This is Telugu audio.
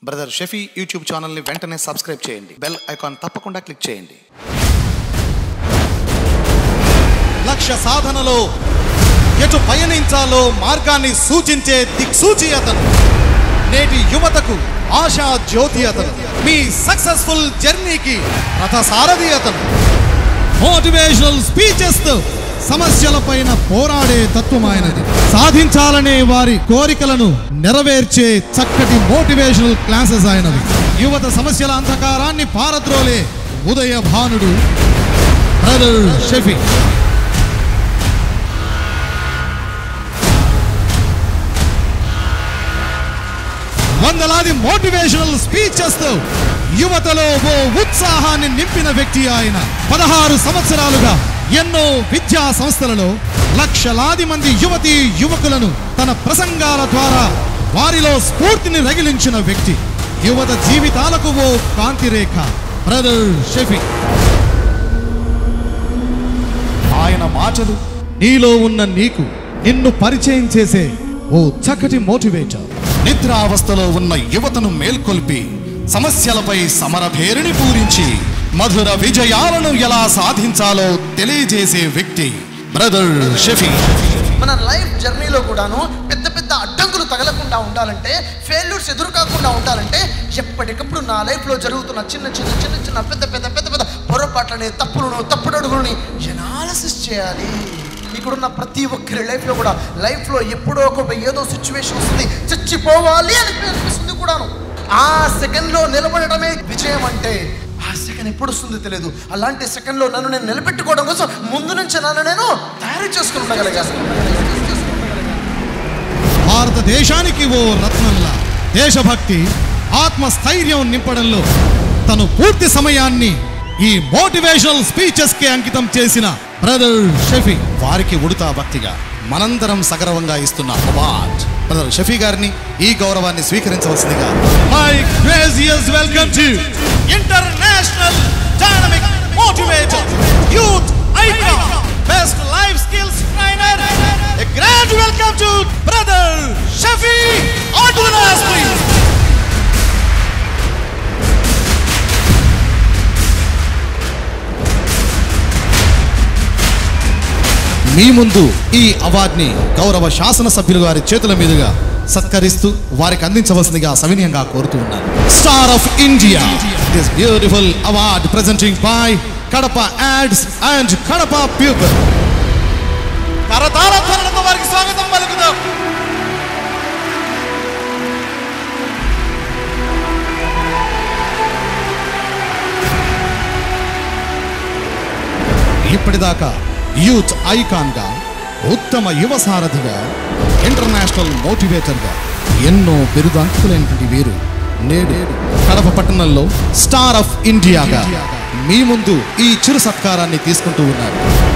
బ్రదర్ షఫీ యూట్యూబ్ ఛానల్ని వెంటనే సబ్స్క్రైబ్ చేయండి బెల్ ఐకాన్ తప్పకుండా క్లిక్ చేయండి లక్ష్య సాధనలో ఎటు పయనించాలో మార్గాన్ని సూచించే దిక్సూచి అతను నేటి యువతకు ఆశా జ్యోతి అతను మీ సక్సెస్ఫుల్ జర్నీకి రథసారథి అతను మోటివేషనల్ స్పీచెస్ తో సమస్యలపైన పోరాడే తత్వం ఆయనది సాధించాలనే వారి కోరికలను నెరవేర్చే చక్కటి మోటివేషనల్ క్లాసెస్ ఆయనవి యువత సమస్యల అంధకారాన్ని పారద్రోలే ఉదయ భానుడు బ్రదర్ షఫీ వందలాది మోటివేషనల్ స్పీచెస్ తో యువతలో ఓ ఉత్సాహాన్ని నింపిన వ్యక్తి ఆయన పదహారు సంవత్సరాలుగా ఎన్నో విద్యా సంస్థలలో లక్షలాది మంది యువతి యువకులను తన ప్రసంగాల ద్వారా వారిలో స్ఫూర్తిని రగిలించిన వ్యక్తి యువత జీవితాలకు ఓ కాంతి రేఖ బ్రదర్ షఫీ ఆయన మాటలు నీలో ఉన్న నీకు నిన్ను పరిచయం చేసే ఓ చక్కటి మోటివేటర్ నిద్రావస్థలో ఉన్న యువతను మేల్కొల్పి సమస్యలపై సమరభేరిని పూరించి మధుర విజయాలను ఎలా సాధించాలో తెలియజేసే వ్యక్తి బ్రదర్ షఫీ మన లైఫ్ జర్నీలో కూడాను పెద్ద పెద్ద అడ్డంకులు తగలకుండా ఉండాలంటే ఫెయిల్యూర్స్ ఎదురు కాకుండా ఉండాలంటే ఎప్పటికప్పుడు నా లైఫ్లో జరుగుతున్న చిన్న చిన్న చిన్న చిన్న పెద్ద పెద్ద పెద్ద పెద్ద పొరపాట్లని తప్పులను తప్పుడు అడుగులని ఎనాలసిస్ చేయాలి ఇక్కడున్న ప్రతి ఒక్కరి లైఫ్లో కూడా లైఫ్లో ఎప్పుడో ఒక ఏదో సిచ్యువేషన్ వస్తుంది చచ్చిపోవాలి అని అనిపిస్తుంది కూడాను ఆ సెకండ్లో నిలబడటమే విజయం అంటే ఆ సెకండ్ ఎప్పుడు వస్తుందో తెలియదు అలాంటి సెకండ్లో నన్ను నేను నిలబెట్టుకోవడం కోసం ముందు నుంచి నన్ను నేను తయారు చేసుకుని ఉండగలిగాను భారతదేశానికి ఓ రత్నంలా దేశభక్తి ఆత్మస్థైర్యం నింపడంలో తను పూర్తి సమయాన్ని ఈ మోటివేషనల్ స్పీచెస్ కి అంకితం చేసిన బ్రదర్ షఫీ వారికి ఉడతా భక్తిగా మనందరం సగర్వంగా ఇస్తున్న అవార్డ్ బ్రదర్ షఫీ గారిని ఈ గౌరవాన్ని స్వీకరించవలసిందిగా my gracious welcome to international dynamic motivator youth icon best life skills trainer a grand welcome to brother Shafi on to the dais please మీ ముందు ఈ అవార్డుని గౌరవ శాసనసభ్యులు వారి చేతుల మీదుగా సత్కరిస్తూ వారికి అందించవలసిందిగా సవినయంగా కోరుతూ ఉన్నాను star of India this beautiful award presenting by Kadapa ads and Kadapa people కరతాళ ధ్వనులతో వారికి స్వాగతం పలుకుదాం ఇప్పటిదాకా యూత్ ఐకాన్గా ఉత్తమ యువ సారథిగా ఇంటర్నేషనల్ మోటివేటర్గా ఎన్నో బిరుదాంకులైనటువంటి వీరు నేడు కడప పట్టణంలో స్టార్ ఆఫ్ ఇండియాగా మీ ముందు ఈ చిరు సత్కారాన్ని తీసుకుంటూ ఉన్నారు